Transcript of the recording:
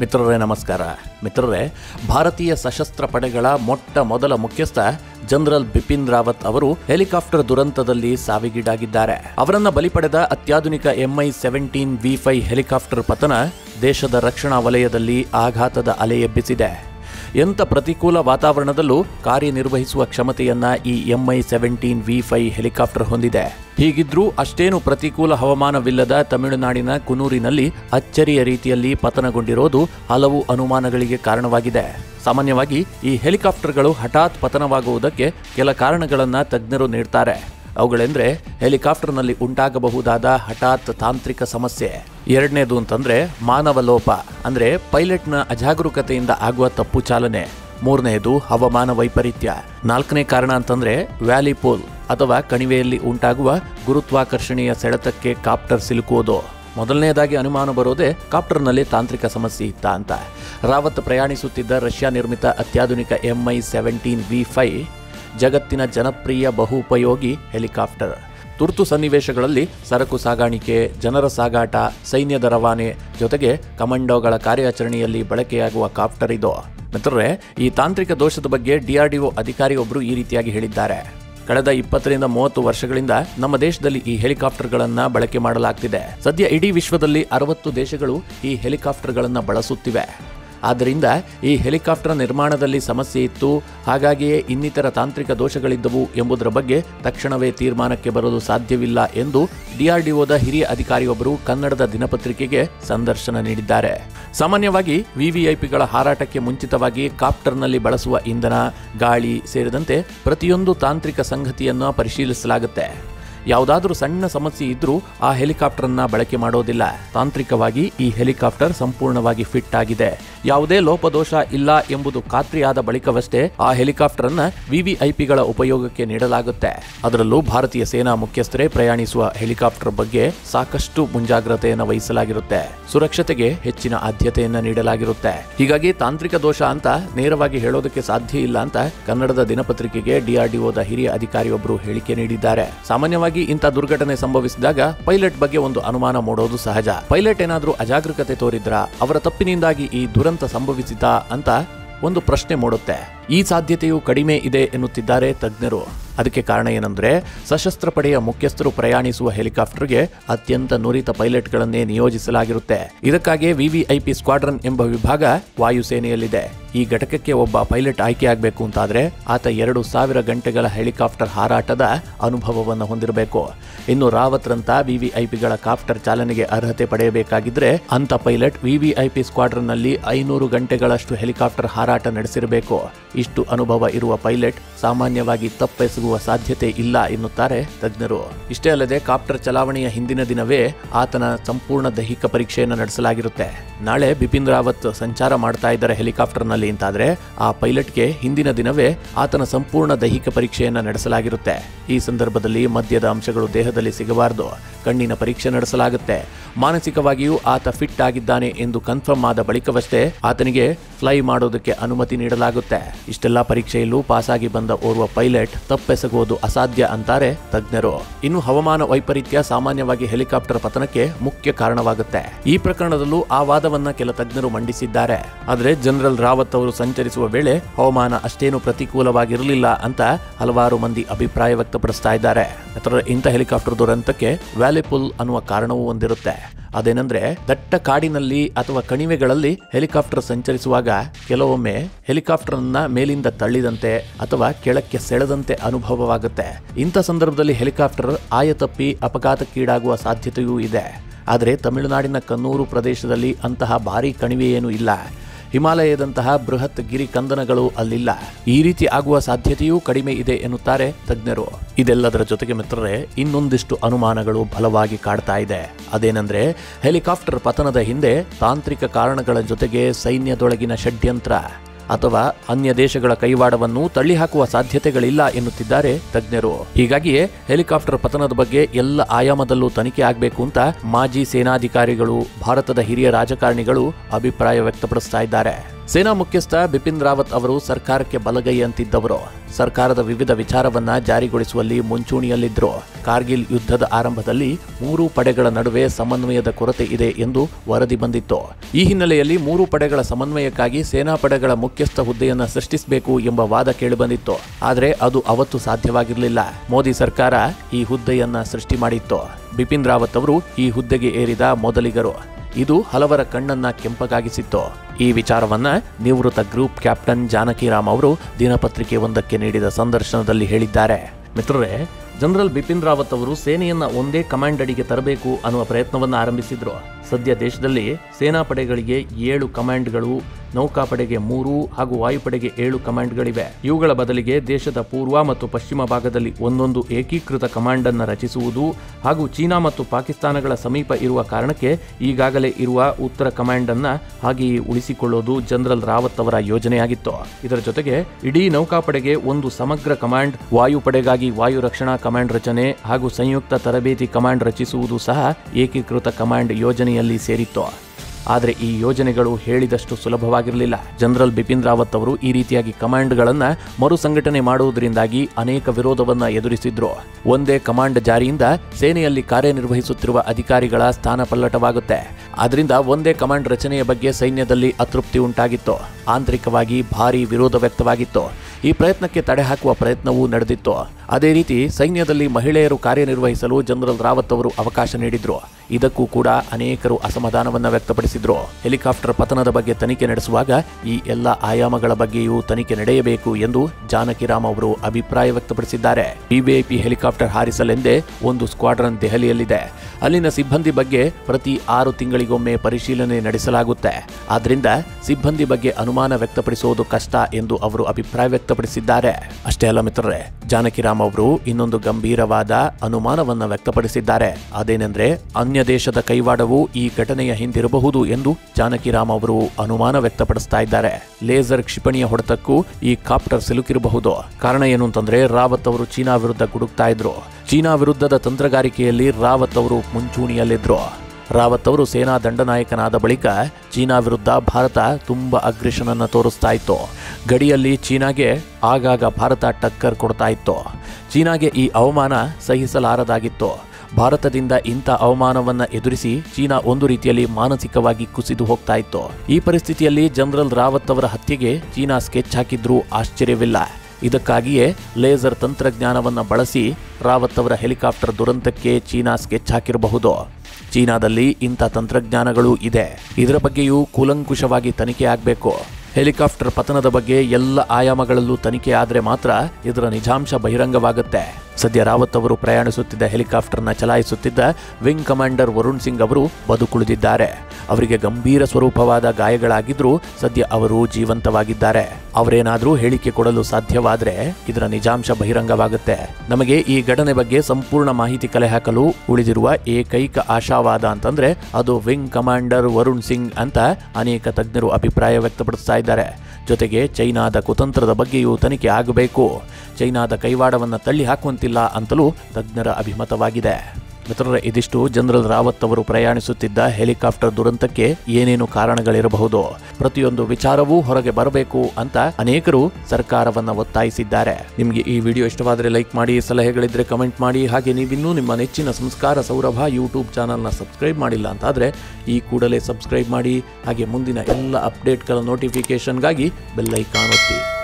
ಮಿತ್ರರೇ ನಮಸ್ಕಾರ ಮಿತ್ರರೇ ಭಾರತೀಯ ಸಶಸ್ತ್ರ ಪಡೆಗಳ ಮೊಟ್ಟ ಮೊದಲ ಮುಖ್ಯಸ್ಥ ಜನರಲ್ ಬಿಪಿನ್ ರಾವತ್ ಅವರು ಹೆಲಿಕಾಪ್ಟರ್ ದುರಂತದಲ್ಲಿ ಸಾವಿಗೀಡಾಗಿದ್ದಾರೆ ಅವರನ್ನ ಬಲಿ ಪಡೆದ ಅತ್ಯಾಧುನಿಕ MI seventeen V five helicopter ಪತನ ದೇಶದ ರಕ್ಷಣಾ ವಲಯದಲ್ಲಿ ಆಘಾತದ ಅಲೆ ಎಬ್ಬಿಸಿದೆ ಎಂಥ ಪ್ರತಿಕೂಲ ವಾತಾವರಣದಲ್ಲೂ ಕಾರ್ಯನಿರ್ವಹಿಸುವ ಕ್ಷಮತೆಯನ್ನ ಈ MI seventeen V five helicopter ಹೊಂದಿದೆ ಹೀಗಿದ್ರೂ ಅಷ್ಟೇನು ಪ್ರತಿಕೂಲ ಹವಾಮಾನವಿಲ್ಲದ ತಮಿಳುನಾಡಿನ ಕುನೂರಿನಲ್ಲಿ ಅಚ್ಚರಿಯ ರೀತಿಯಲ್ಲಿ ಪತನಗೊಂಡಿರೋದು ಹಲವು ಅನುಮಾನಗಳಿಗೆ ಕಾರಣವಾಗಿದೆ ಸಾಮಾನ್ಯವಾಗಿ ಈ ಹೆಲಿಕಾಪ್ಟರ್ಗಳು ಹಠಾತ್ ಪತನವಾಗುವುದಕ್ಕೆ ಕೆಲ ಕಾರಣಗಳನ್ನು ತಜ್ಞರು ನೀಡ್ತಾರೆ ಅವುಗಳೆಂದ್ರೆ ಹೆಲಿಕಾಪ್ಟರ್ನಲ್ಲಿ ಉಂಟಾಗಬಹುದಾದ ಹಠಾತ್ ತಾಂತ್ರಿಕ ಸಮಸ್ಯೆ ಎರಡನೇದು ಅಂತಂದ್ರೆ ಮಾನವ ಲೋಪ ಅಂದ್ರೆ ಪೈಲಟ್ನ ಅಜಾಗರೂಕತೆಯಿಂದ ಆಗುವ ತಪ್ಪು ಚಾಲನೆ ಮೂರನೆಯದು ಹವಾಮಾನ ವೈಪರೀತ್ಯ ನಾಲ್ಕನೇ ಕಾರಣ ಅಂತಂದ್ರೆ ವ್ಯಾಲಿ ಪೋಲ್ ಅಥವಾ ಕಣಿವೆಯಲ್ಲಿ ಉಂಟಾಗುವ ಗುರುತ್ವಾಕರ್ಷಣೆಯ ಸೆಳೆತಕ್ಕೆ ಕಾಪ್ಟರ್ ಸಿಲುಕುವುದು ಮೊದಲನೆಯದಾಗಿ ಅನುಮಾನ ಬರೋದೇ ಕಾಪ್ಟರ್ನಲ್ಲಿ ತಾಂತ್ರಿಕ ಸಮಸ್ಯೆ ಇತ್ತ ಅಂತ ರಾವತ್ ಪ್ರಯಾಣಿಸುತ್ತಿದ್ದ ರಷ್ಯಾ ನಿರ್ಮಿತ ಅತ್ಯಾಧುನಿಕ ಎಂಐ ಸೆವೆಂಟೀನ್ ವಿ ಫೈ ಜಗತ್ತಿನ ಜನಪ್ರಿಯ ಬಹುಪಯೋಗಿ ಹೆಲಿಕಾಪ್ಟರ್ ತುರ್ತು ಸನ್ನಿವೇಶಗಳಲ್ಲಿ ಸರಕು ಸಾಗಾಣಿಕೆ ಜನರ ಸಾಗಾಟ ಸೈನ್ಯದ ರವಾನೆ ಜೊತೆಗೆ ಕಮಾಂಡೋಗಳ ಕಾರ್ಯಾಚರಣೆಯಲ್ಲಿ ಬಳಕೆಯಾಗುವ ಕಾಪ್ಟರ್ ಇದು ಮಿತ್ರರೇ ಈ ತಾಂತ್ರಿಕ ದೋಷದ ಬಗ್ಗೆ ಡಿಆರ್ಡಿಒ ಅಧಿಕಾರಿಯೊಬ್ಬರು ಈ ರೀತಿಯಾಗಿ ಹೇಳಿದ್ದಾರೆ ಕಳೆದ ಇಪ್ಪತ್ತರಿಂದ ಮೂವತ್ತು ವರ್ಷಗಳಿಂದ ನಮ್ಮ ದೇಶದಲ್ಲಿ ಈ ಹೆಲಿಕಾಪ್ಟರ್ಗಳನ್ನ ಬಳಕೆ ಮಾಡಲಾಗ್ತಿದೆ ಸದ್ಯ ಇಡೀ ವಿಶ್ವದಲ್ಲಿ ಅರವತ್ತು ದೇಶಗಳು ಈ ಹೆಲಿಕಾಪ್ಟರ್ಗಳನ್ನ ಬಳಸುತ್ತಿವೆ ಆದ್ದರಿಂದ ಈ ಹೆಲಿಕಾಪ್ಟರ್ ನಿರ್ಮಾಣದಲ್ಲಿ ಸಮಸ್ಯೆ ಇತ್ತು ಹಾಗಾಗಿಯೇ ಇನ್ನಿತರ ತಾಂತ್ರಿಕ ದೋಷಗಳಿದ್ದವು ಎಂಬುದರ ಬಗ್ಗೆ ತಕ್ಷಣವೇ ತೀರ್ಮಾನಕ್ಕೆ ಬರಲು ಸಾಧ್ಯವಿಲ್ಲ ಎಂದು ಡಿಆರ್ಡಿಒದ ಹಿರಿಯ ಅಧಿಕಾರಿಯೊಬ್ಬರು ಕನ್ನಡದ ದಿನಪತ್ರಿಕೆಗೆ ಸಂದರ್ಶನ ನೀಡಿದ್ದಾರೆ ಸಾಮಾನ್ಯವಾಗಿ ವಿವಿಐಪಿಗಳ ಹಾರಾಟಕ್ಕೆ ಮುಂಚಿತವಾಗಿ ಕಾಪ್ಟರ್ನಲ್ಲಿ ಬಳಸುವ ಇಂಧನ ಗಾಳಿ ಸೇರಿದಂತೆ ಪ್ರತಿಯೊಂದು ತಾಂತ್ರಿಕ ಸಂಗತಿಯನ್ನು ಪರಿಶೀಲಿಸಲಾಗುತ್ತೆ ಯಾವುದಾದ್ರೂ ಸಣ್ಣ ಸಮಸ್ಯೆ ಇದ್ರೂ ಆ ಹೆಲಿಕಾಪ್ಟರ್ನ ಬಳಕೆ ಮಾಡೋದಿಲ್ಲ ತಾಂತ್ರಿಕವಾಗಿ ಈ ಹೆಲಿಕಾಪ್ಟರ್ ಸಂಪೂರ್ಣವಾಗಿ ಫಿಟ್ ಆಗಿದೆ ಯಾವುದೇ ಲೋಪದೋಷ ಇಲ್ಲ ಎಂಬುದು ಖಾತ್ರಿಯಾದ ಬಳಿಕವಷ್ಟೇ ಆ ಹೆಲಿಕಾಪ್ಟರ್ ಅನ್ನ ವಿವಿಐಪಿಗಳ ಉಪಯೋಗಕ್ಕೆ ನೀಡಲಾಗುತ್ತೆ ಅದರಲ್ಲೂ ಭಾರತೀಯ ಸೇನಾ ಮುಖ್ಯಸ್ಥರೇ ಪ್ರಯಾಣಿಸುವ ಹೆಲಿಕಾಪ್ಟರ್ ಬಗ್ಗೆ ಸಾಕಷ್ಟು ಮುಂಜಾಗ್ರತೆಯನ್ನು ವಹಿಸಲಾಗಿರುತ್ತೆ ಸುರಕ್ಷತೆಗೆ ಹೆಚ್ಚಿನ ಆದ್ಯತೆಯನ್ನ ನೀಡಲಾಗಿರುತ್ತೆ ಹೀಗಾಗಿ ತಾಂತ್ರಿಕ ದೋಷ ಅಂತ ನೇರವಾಗಿ ಹೇಳೋದಕ್ಕೆ ಸಾಧ್ಯ ಇಲ್ಲ ಅಂತ ಕನ್ನಡದ ದಿನಪತ್ರಿಕೆಗೆ ಡಿಆರ್ಡಿಒದ ಹಿರಿಯ ಅಧಿಕಾರಿಯೊಬ್ಬರು ಹೇಳಿಕೆ ನೀಡಿದ್ದಾರೆ ಸಾಮಾನ್ಯವಾಗಿ ಇಂಥ ದುರ್ಘಟನೆ ಸಂಭವಿಸಿದಾಗ ಪೈಲಟ್ ಬಗ್ಗೆ ಒಂದು ಅನುಮಾನ ಮೂಡೋದು ಸಹಜ ಪೈಲಟ್ ಏನಾದ್ರೂ ಅಜಾಗರೂಕತೆ ತೋರಿದ್ರ ಅವರ ತಪ್ಪಿನಿಂದಾಗಿ ಈ ದುರಂತ ಸಂಭವಿಸಿತಾ ಅಂತ ಒಂದು ಪ್ರಶ್ನೆ ಮೂಡುತ್ತೆ ಈ ಸಾಧ್ಯತೆಯು ಕಡಿಮೆ ಇದೆ ಎನ್ನುತ್ತಿದ್ದಾರೆ ತಜ್ಞರು ಅದಕ್ಕೆ ಕಾರಣ ಏನಂದ್ರೆ ಸಶಸ್ತ್ರ ಪಡೆಯ ಮುಖ್ಯಸ್ಥರು ಪ್ರಯಾಣಿಸುವ ಹೆಲಿಕಾಪ್ಟರ್ಗೆ ಅತ್ಯಂತ ನುರಿತ ಪೈಲಟ್ಗಳನ್ನೇ ನಿಯೋಜಿಸಲಾಗಿರುತ್ತೆ ಇದಕ್ಕಾಗಿ ವಿವಿಐಪಿ ಸ್ಕ್ವಾಡ್ರನ್ ಎಂಬ ವಿಭಾಗ ವಾಯುಸೇನೆಯಲ್ಲಿದೆ ಈ ಘಟಕಕ್ಕೆ ಒಬ್ಬ ಪೈಲಟ್ ಆಯ್ಕೆಯಾಗಬೇಕು ಅಂತಾದ್ರೆ ಆತ ಎರಡು ಸಾವಿರ ಗಂಟೆಗಳ ಹೆಲಿಕಾಪ್ಟರ್ ಹಾರಾಟದ ಅನುಭವವನ್ನು ಹೊಂದಿರಬೇಕು ಇನ್ನು ರಾವತ್ರಂತ ವಿವಿಐಪಿಗಳ ಕಾಪ್ಟರ್ ಚಾಲನೆಗೆ ಅರ್ಹತೆ ಪಡೆಯಬೇಕಾಗಿದ್ರೆ ಅಂತ ಪೈಲಟ್ ವಿವಿಐಪಿ ಸ್ಕ್ವಾಡ್ರನ್ನಲ್ಲಿ ಐನೂರು ಗಂಟೆಗಳಷ್ಟು ಹೆಲಿಕಾಪ್ಟರ್ ಹಾರಾಟ ನಡೆಸಿರಬೇಕು ಇಷ್ಟು ಅನುಭವ ಇರುವ ಪೈಲಟ್ ಸಾಮಾನ್ಯವಾಗಿ ತಪ್ಪೆಸಗುವ ಸಾಧ್ಯತೆ ಇಲ್ಲ ಎನ್ನುತ್ತಾರೆ ತಜ್ಞರು ಇಷ್ಟೇ ಅಲ್ಲದೆ ಕಾಪ್ಟರ್ ಚಲಾವಣೆಯ ಹಿಂದಿನ ದಿನವೇ ಆತನ ಸಂಪೂರ್ಣ ದೈಹಿಕ ಪರೀಕ್ಷೆಯನ್ನು ನಡೆಸಲಾಗಿರುತ್ತೆ ನಾಳೆ ಬಿಪಿನ್ ರಾವತ್ ಸಂಚಾರ ಮಾಡ್ತಾ ಇದ್ದಾರೆ ಹೆಲಿಕಾಪ್ಟರ್ನಲ್ಲಿ ಅಂತಾದ್ರೆ ಆ ಪೈಲಟ್ಗೆ ಹಿಂದಿನ ದಿನವೇ ಆತನ ಸಂಪೂರ್ಣ ದೈಹಿಕ ಪರೀಕ್ಷೆಯನ್ನು ನಡೆಸಲಾಗಿರುತ್ತೆ ಈ ಸಂದರ್ಭದಲ್ಲಿ ಮದ್ಯದ ಅಂಶಗಳು ದೇಹದಲ್ಲಿ ಸಿಗಬಾರದು ಕಣ್ಣಿನ ಪರೀಕ್ಷೆ ನಡೆಸಲಾಗುತ್ತೆ ಮಾನಸಿಕವಾಗಿಯೂ ಆತ ಫಿಟ್ ಆಗಿದ್ದಾನೆ ಎಂದು ಕನ್ಫರ್ಮ್ ಆದ ಬಳಿಕವಷ್ಟೇ ಆತನಿಗೆ ಫ್ಲೈ ಮಾಡೋದಕ್ಕೆ ಅನುಮತಿ ನೀಡಲಾಗುತ್ತೆ ಇಷ್ಟೆಲ್ಲ ಪರೀಕ್ಷೆಯಲ್ಲೂ ಪಾಸಾಗಿ ಬಂದ ಓರ್ವ ಪೈಲಟ್ ತಪ್ಪೆಸಗುವುದು ಅಸಾಧ್ಯ ಅಂತಾರೆ ತಜ್ಞರು ಇನ್ನು ಹವಾಮಾನ ವೈಪರೀತ್ಯ ಸಾಮಾನ್ಯವಾಗಿ ಹೆಲಿಕಾಪ್ಟರ್ ಪತನಕ್ಕೆ ಮುಖ್ಯ ಕಾರಣವಾಗುತ್ತೆ ಈ ಪ್ರಕರಣದಲ್ಲೂ ಆ ವಾದವನ್ನ ಕೆಲ ತಜ್ಞರು ಮಂಡಿಸಿದ್ದಾರೆ ಆದರೆ ಜನರಲ್ ರಾವತ್ ಅವರು ಸಂಚರಿಸುವ ವೇಳೆ ಹವಾಮಾನ ಅಷ್ಟೇನು ಪ್ರತಿಕೂಲವಾಗಿರಲಿಲ್ಲ ಅಂತ ಹಲವಾರು ಮಂದಿ ಅಭಿಪ್ರಾಯ ವ್ಯಕ್ತಪಡಿಸ್ತಾ ಇದ್ದಾರೆ ಅದರ ಇಂಥ ಹೆಲಿಕಾಪ್ಟರ್ ದುರಂತಕ್ಕೆ ವ್ಯಾಲಿಪುಲ್ ಅನ್ನುವ ಕಾರಣವೂ ಒಂದಿರುತ್ತೆ ಅದೇನೆಂದ್ರೆ ದಟ್ಟ ಕಾಡಿನಲ್ಲಿ ಅಥವಾ ಕಣಿವೆಗಳಲ್ಲಿ ಹೆಲಿಕಾಪ್ಟರ್ ಸಂಚರಿಸುವಾಗ ಕೆಲವೊಮ್ಮೆ ಹೆಲಿಕಾಪ್ಟರ್ ಅನ್ನ ಮೇಲಿಂದ ತಳ್ಳಿದಂತೆ ಅಥವಾ ಕೆಳಕ್ಕೆ ಸೆಳೆದಂತೆ ಅನುಭವವಾಗುತ್ತೆ ಇಂಥ ಸಂದರ್ಭದಲ್ಲಿ ಹೆಲಿಕಾಪ್ಟರ್ ಆಯತಪ್ಪಿ ಅಪಘಾತಕ್ಕೀಡಾಗುವ ಸಾಧ್ಯತೆಯೂ ಇದೆ ಆದರೆ ತಮಿಳುನಾಡಿನ ಕನ್ನೂರು ಪ್ರದೇಶದಲ್ಲಿ ಅಂತಹ ಭಾರೀ ಕಣಿವೆಯೇನೂ ಇಲ್ಲ ಹಿಮಾಲಯದಂತಹ ಬೃಹತ್ ಗಿರಿ ಕಂದನಗಳು ಅಲ್ಲಿಲ್ಲ ಈ ರೀತಿ ಆಗುವ ಸಾಧ್ಯತೆಯೂ ಕಡಿಮೆ ಇದೆ ಎನ್ನುತ್ತಾರೆ ತಜ್ಞರು ಇದೆಲ್ಲದರ ಜೊತೆಗೆ ಮಿತ್ರರೇ ಇನ್ನೊಂದಿಷ್ಟು ಅನುಮಾನಗಳು ಬಲವಾಗಿ ಕಾಡ್ತಾ ಇದೆ ಅದೇನೆಂದ್ರೆ ಹೆಲಿಕಾಪ್ಟರ್ ಪತನದ ಹಿಂದೆ ತಾಂತ್ರಿಕ ಕಾರಣಗಳ ಜೊತೆಗೆ ಸೈನ್ಯದೊಳಗಿನ ಷಡ್ಯಂತ್ರ ಅಥವಾ ಅನ್ಯ ದೇಶಗಳ ಕೈವಾಡವನ್ನು ತಳ್ಳಿಹಾಕುವ ಸಾಧ್ಯತೆಗಳಿಲ್ಲ ಎನ್ನುತ್ತಿದ್ದಾರೆ ತಜ್ಞರು ಹೀಗಾಗಿಯೇ ಹೆಲಿಕಾಪ್ಟರ್ ಪತನದ ಬಗ್ಗೆ ಎಲ್ಲ ಆಯಾಮದಲ್ಲೂ ತನಿಖೆ ಆಗಬೇಕು ಅಂತ ಮಾಜಿ ಸೇನಾಧಿಕಾರಿಗಳು ಭಾರತದ ಹಿರಿಯ ರಾಜಕಾರಣಿಗಳು ಅಭಿಪ್ರಾಯ ವ್ಯಕ್ತಪಡಿಸ್ತಾ ಇದ್ದಾರೆ ಸೇನಾ ಮುಖ್ಯಸ್ಥ ಬಿಪಿನ್ ರಾವತ್ ಅವರು ಸರ್ಕಾರಕ್ಕೆ ಬಲಗೈ ಅಂತಿದ್ದವರು ಸರ್ಕಾರದ ವಿವಿಧ ವಿಚಾರವನ್ನ ಜಾರಿಗೊಳಿಸುವಲ್ಲಿ ಮುಂಚೂಣಿಯಲ್ಲಿದ್ದರು ಕಾರ್ಗಿಲ್ ಯುದ್ಧದ ಆರಂಭದಲ್ಲಿ ಮೂರು ಪಡೆಗಳ ನಡುವೆ ಸಮನ್ವಯದ ಕೊರತೆ ಇದೆ ಎಂದು ವರದಿ ಬಂದಿತ್ತು ಈ ಹಿನ್ನೆಲೆಯಲ್ಲಿ ಮೂರು ಪಡೆಗಳ ಸಮನ್ವಯಕ್ಕಾಗಿ ಸೇನಾ ಪಡೆಗಳ ಮುಖ್ಯಸ್ಥ ಹುದ್ದೆಯನ್ನ ಸೃಷ್ಟಿಸಬೇಕು ಎಂಬ ವಾದ ಕೇಳಿಬಂದಿತ್ತು ಆದರೆ ಅದು ಅವತ್ತು ಸಾಧ್ಯವಾಗಿರಲಿಲ್ಲ ಮೋದಿ ಸರ್ಕಾರ ಈ ಹುದ್ದೆಯನ್ನ ಸೃಷ್ಟಿ ಮಾಡಿತ್ತು ಬಿಪಿನ್ ರಾವತ್ ಅವರು ಈ ಹುದ್ದೆಗೆ ಏರಿದ ಮೊದಲಿಗರು ಇದು ಹಲವರ ಕಣ್ಣನ್ನ ಕೆಂಪಗಾಗಿಸಿತ್ತು ಈ ವಿಚಾರವನ್ನ ನಿವೃತ್ತ ಗ್ರೂಪ್ ಕ್ಯಾಪ್ಟನ್ ಜಾನಕಿರಾಮ್ ಅವರು ದಿನಪತ್ರಿಕೆ ಒಂದಕ್ಕೆ ನೀಡಿದ ಸಂದರ್ಶನದಲ್ಲಿ ಹೇಳಿದ್ದಾರೆ ಮಿತ್ರರೇ ಜನರಲ್ ಬಿಪಿನ್ ರಾವತ್ ಅವರು ಸೇನೆಯನ್ನ ಒಂದೇ ಕಮಾಂಡ್ ಅಡಿಗೆ ತರಬೇಕು ಅನ್ನುವ ಪ್ರಯತ್ನವನ್ನ ಆರಂಭಿಸಿದ್ರು ಸದ್ಯ ದೇಶದಲ್ಲಿ ಸೇನಾ ಪಡೆಗಳಿಗೆ ಏಳು ಕಮಾಂಡ್ಗಳು ನೌಕಾಪಡೆಗೆ ಮೂರು ಹಾಗೂ ವಾಯುಪಡೆಗೆ ಏಳು ಕಮಾಂಡ್ಗಳಿವೆ ಇವುಗಳ ಬದಲಿಗೆ ದೇಶದ ಪೂರ್ವ ಮತ್ತು ಪಶ್ಚಿಮ ಭಾಗದಲ್ಲಿ ಒಂದೊಂದು ಏಕೀಕೃತ ಕಮಾಂಡ್ ಅನ್ನು ರಚಿಸುವುದು ಹಾಗೂ ಚೀನಾ ಮತ್ತು ಪಾಕಿಸ್ತಾನಗಳ ಸಮೀಪ ಇರುವ ಕಾರಣಕ್ಕೆ ಈಗಾಗಲೇ ಇರುವ ಉತ್ತರ ಕಮಾಂಡ್ ಅನ್ನ ಹಾಗೆಯೇ ಉಳಿಸಿಕೊಳ್ಳುವುದು ಜನರಲ್ ರಾವತ್ ಅವರ ಯೋಜನೆಯಾಗಿತ್ತು ಇದರ ಜೊತೆಗೆ ಇಡೀ ನೌಕಾಪಡೆಗೆ ಒಂದು ಸಮಗ್ರ ಕಮಾಂಡ್ ವಾಯುಪಡೆಗಾಗಿ ವಾಯು ರಕ್ಷಣಾ ಕಮಾಂಡ್ ರಚನೆ ಹಾಗೂ ಸಂಯುಕ್ತ ತರಬೇತಿ ಕಮಾಂಡ್ ರಚಿಸುವುದು ಸಹ ಏಕೀಕೃತ ಕಮಾಂಡ್ ಯೋಜನೆಯಲ್ಲಿ ಸೇರಿತ್ತು ಆದರೆ ಈ ಯೋಜನೆಗಳು ಹೇಳಿದಷ್ಟು ಸುಲಭವಾಗಿರಲಿಲ್ಲ ಜನರಲ್ ಬಿಪಿನ್ ರಾವತ್ ಅವರು ಈ ರೀತಿಯಾಗಿ ಕಮಾಂಡ್ಗಳನ್ನ ಮರು ಸಂಘಟನೆ ಮಾಡುವುದರಿಂದಾಗಿ ಅನೇಕ ವಿರೋಧವನ್ನ ಎದುರಿಸಿದ್ರು ಒಂದೇ ಕಮಾಂಡ್ ಜಾರಿಯಿಂದ ಸೇನೆಯಲ್ಲಿ ಕಾರ್ಯನಿರ್ವಹಿಸುತ್ತಿರುವ ಅಧಿಕಾರಿಗಳ ಸ್ಥಾನ ಪಲ್ಲಟವಾಗುತ್ತೆ ಆದ್ರಿಂದ ಒಂದೇ ಕಮಾಂಡ್ ರಚನೆಯ ಬಗ್ಗೆ ಸೈನ್ಯದಲ್ಲಿ ಅತೃಪ್ತಿ ಉಂಟಾಗಿತ್ತು ಆಂತರಿಕವಾಗಿ ಭಾರಿ ವಿರೋಧ ವ್ಯಕ್ತವಾಗಿತ್ತು ಈ ಪ್ರಯತ್ನಕ್ಕೆ ತಡೆ ಹಾಕುವ ಪ್ರಯತ್ನವೂ ನಡೆದಿತ್ತು ಅದೇ ರೀತಿ ಸೈನ್ಯದಲ್ಲಿ ಮಹಿಳೆಯರು ಕಾರ್ಯನಿರ್ವಹಿಸಲು ಜನರಲ್ ರಾವತ್ ಅವರು ಅವಕಾಶ ನೀಡಿದ್ರು ಇದಕ್ಕೂ ಕೂಡ ಅನೇಕರು ಅಸಮಾಧಾನವನ್ನ ವ್ಯಕ್ತಪಡಿಸಿದ್ರು ಹೆಲಿಕಾಪ್ಟರ್ ಪತನದ ಬಗ್ಗೆ ತನಿಖೆ ನಡೆಸುವಾಗ ಈ ಎಲ್ಲ ಆಯಾಮಗಳ ಬಗ್ಗೆಯೂ ತನಿಖೆ ನಡೆಯಬೇಕು ಎಂದು ಜಾನಕಿರಾಮ್ ಅವರು ಅಭಿಪ್ರಾಯ ವ್ಯಕ್ತಪಡಿಸಿದ್ದಾರೆ ಬಿಬಿಐಪಿ ಹೆಲಿಕಾಪ್ಟರ್ ಹಾರಿಸಲೆಂದೇ ಒಂದು ಸ್ಕ್ವಾಡ್ರನ್ ದೆಹಲಿಯಲ್ಲಿದೆ ಅಲ್ಲಿನ ಸಿಬ್ಬಂದಿ ಬಗ್ಗೆ ಪ್ರತಿ ಆರು ತಿಂಗಳಿಗೊಮ್ಮೆ ಪರಿಶೀಲನೆ ನಡೆಸಲಾಗುತ್ತೆ ಆದ್ರಿಂದ ಸಿಬ್ಬಂದಿ ಬಗ್ಗೆ ಅನುಮಾನ ವ್ಯಕ್ತಪಡಿಸುವುದು ಕಷ್ಟ ಎಂದು ಅವರು ಅಭಿಪ್ರಾಯ ವ್ಯಕ್ತಪಡಿಸಿದ್ದಾರೆ ಅಷ್ಟೇ ಅಲ್ಲ ಮಿತ್ರರೇ ಜಾನಕಿರಾಮ್ ಅವರು ಇನ್ನೊಂದು ಗಂಭೀರವಾದ ಅನುಮಾನವನ್ನ ವ್ಯಕ್ತಪಡಿಸಿದ್ದಾರೆ ಅದೇನೆಂದ್ರೆ ಅನ್ಯ ದೇಶದ ಕೈವಾಡವು ಈ ಘಟನೆಯ ಹಿಂದಿರಬಹುದು ಎಂದು ಜಾನಕಿರಾಮ್ ಅವರು ಅನುಮಾನ ವ್ಯಕ್ತಪಡಿಸ್ತಾ ಇದ್ದಾರೆ ಲೇಸರ್ ಕ್ಷಿಪಣಿಯ ಹೊಡೆತಕ್ಕೂ ಈ ಕಾಪ್ಟರ್ ಸಿಲುಕಿರಬಹುದು ಕಾರಣ ಏನು ಅಂತಂದ್ರೆ ರಾವತ್ ಅವರು ಚೀನಾ ವಿರುದ್ಧ ಗುಡುಕ್ತಾ ಇದ್ರು ಚೀನಾ ವಿರುದ್ಧದ ತಂತ್ರಗಾರಿಕೆಯಲ್ಲಿ ರಾವತ್ ಅವರು ಮುಂಚೂಣಿಯಲ್ಲಿದ್ರು ರಾವತ್ ಅವರು ಸೇನಾ ದಂಡನಾಯಕನಾದ ಬಳಿಕ ಚೀನಾ ವಿರುದ್ಧ ಭಾರತ ತುಂಬಾ ಅಗ್ರೆಷನ್ ಅನ್ನು ತೋರಿಸ್ತಾ ಇತ್ತು ಗಡಿಯಲ್ಲಿ ಚೀನಾಗೆ ಆಗಾಗ ಭಾರತ ಟಕ್ಕರ್ ಕೊಡ್ತಾ ಇತ್ತು ಚೀನಾಗೆ ಈ ಅವಮಾನ ಸಹಿಸಲಾರದಾಗಿತ್ತು ಭಾರತದಿಂದ ಇಂಥ ಅವಮಾನವನ್ನ ಎದುರಿಸಿ ಚೀನಾ ಒಂದು ರೀತಿಯಲ್ಲಿ ಮಾನಸಿಕವಾಗಿ ಕುಸಿದು ಹೋಗ್ತಾ ಇತ್ತು ಈ ಪರಿಸ್ಥಿತಿಯಲ್ಲಿ ಜನರಲ್ ರಾವತ್ ಅವರ ಹತ್ಯೆಗೆ ಚೀನಾ ಸ್ಕೆಚ್ ಹಾಕಿದ್ರೂ ಆಶ್ಚರ್ಯವಿಲ್ಲ ಇದಕ್ಕಾಗಿಯೇ ಲೇಸರ್ ತಂತ್ರಜ್ಞಾನವನ್ನ ಬಳಸಿ ರಾವತ್ ಅವರ ಹೆಲಿಕಾಪ್ಟರ್ ದುರಂತಕ್ಕೆ ಚೀನಾ ಸ್ಕೆಚ್ ಹಾಕಿರಬಹುದು ಚೀನಾದಲ್ಲಿ ಇಂಥ ತಂತ್ರಜ್ಞಾನಗಳು ಇದೆ ಇದರ ಬಗ್ಗೆಯೂ ಕೂಲಂಕುಷವಾಗಿ ತನಿಖೆ ಆಗಬೇಕು ಹೆಲಿಕಾಪ್ಟರ್ ಪತನದ ಬಗ್ಗೆ ಎಲ್ಲ ಆಯಾಮಗಳಲ್ಲೂ ತನಿಖೆ ಆದರೆ ಮಾತ್ರ ಇದರ ನಿಜಾಂಶ ಬಹಿರಂಗವಾಗುತ್ತೆ ಸದ್ಯ ರಾವತ್ ಅವರು ಪ್ರಯಾಣಿಸುತ್ತಿದ್ದ ಹೆಲಿಕಾಪ್ಟರ್ನ ಚಲಾಯಿಸುತ್ತಿದ್ದ ವಿಂಗ್ ಕಮಾಂಡರ್ ವರುಣ್ ಸಿಂಗ್ ಅವರು ಬದುಕುಳಿದಿದ್ದಾರೆ ಅವರಿಗೆ ಗಂಭೀರ ಸ್ವರೂಪವಾದ ಗಾಯಗಳಾಗಿದ್ರೂ ಸದ್ಯ ಅವರು ಜೀವಂತವಾಗಿದ್ದಾರೆ ಅವರೇನಾದರೂ ಹೇಳಿಕೆ ಕೊಡಲು ಸಾಧ್ಯವಾದರೆ ಇದರ ನಿಜಾಂಶ ಬಹಿರಂಗವಾಗುತ್ತೆ ನಮಗೆ ಈ ಘಟನೆ ಬಗ್ಗೆ ಸಂಪೂರ್ಣ ಮಾಹಿತಿ ಕಲೆ ಹಾಕಲು ಉಳಿದಿರುವ ಏಕೈಕ ಆಶಾವಾದ ಅಂತಂದ್ರೆ ಅದು ವಿಂಗ್ ಕಮಾಂಡರ್ ವರುಣ್ ಸಿಂಗ್ ಅಂತ ಅನೇಕ ತಜ್ಞರು ಅಭಿಪ್ರಾಯ ವ್ಯಕ್ತಪಡಿಸ್ತಾ ಇದ್ದಾರೆ ಜೊತೆಗೆ ಚೈನಾದ ಕುತಂತ್ರದ ಬಗ್ಗೆಯೂ ತನಿಖೆ ಆಗಬೇಕು ಚೈನಾದ ಕೈವಾಡವನ್ನು ತಳ್ಳಿ ಹಾಕುವಂತಿಲ್ಲ ಅಂತಲೂ ತಜ್ಞರ ಅಭಿಮತವಾಗಿದೆ ಮಿತ್ರರೇ ಇದಿಷ್ಟು ಜನರಲ್ ರಾವತ್ ಅವರು ಪ್ರಯಾಣಿಸುತ್ತಿದ್ದ ಹೆಲಿಕಾಪ್ಟರ್ ದುರಂತಕ್ಕೆ ಏನೇನು ಕಾರಣಗಳಿರಬಹುದು ಪ್ರತಿಯೊಂದು ವಿಚಾರವೂ ಹೊರಗೆ ಬರಬೇಕು ಅಂತ ಅನೇಕರು ಸರ್ಕಾರವನ್ನ ಒತ್ತಾಯಿಸಿದ್ದಾರೆ ನಿಮಗೆ ಈ ವಿಡಿಯೋ ಇಷ್ಟವಾದರೆ ಲೈಕ್ ಮಾಡಿ ಸಲಹೆಗಳಿದ್ರೆ ಕಮೆಂಟ್ ಮಾಡಿ ಹಾಗೆ ನೀವಿನ್ನೂ ನಿಮ್ಮ ನೆಚ್ಚಿನ ಸಂಸ್ಕಾರ ಸೌರಭ ಯೂಟ್ಯೂಬ್ ಚಾನಲ್ನ ಸಬ್ಸ್ಕ್ರೈಬ್ ಮಾಡಿಲ್ಲ ಅಂತಾದರೆ ಈ ಕೂಡಲೇ ಸಬ್ಸ್ಕ್ರೈಬ್ ಮಾಡಿ ಹಾಗೆ ಮುಂದಿನ ಎಲ್ಲ ಅಪ್ಡೇಟ್ಗಳ ನೋಟಿಫಿಕೇಶನ್ಗಾಗಿ ಬೆಲ್ಲೈಕಾನ್ ಒತ್ತಿ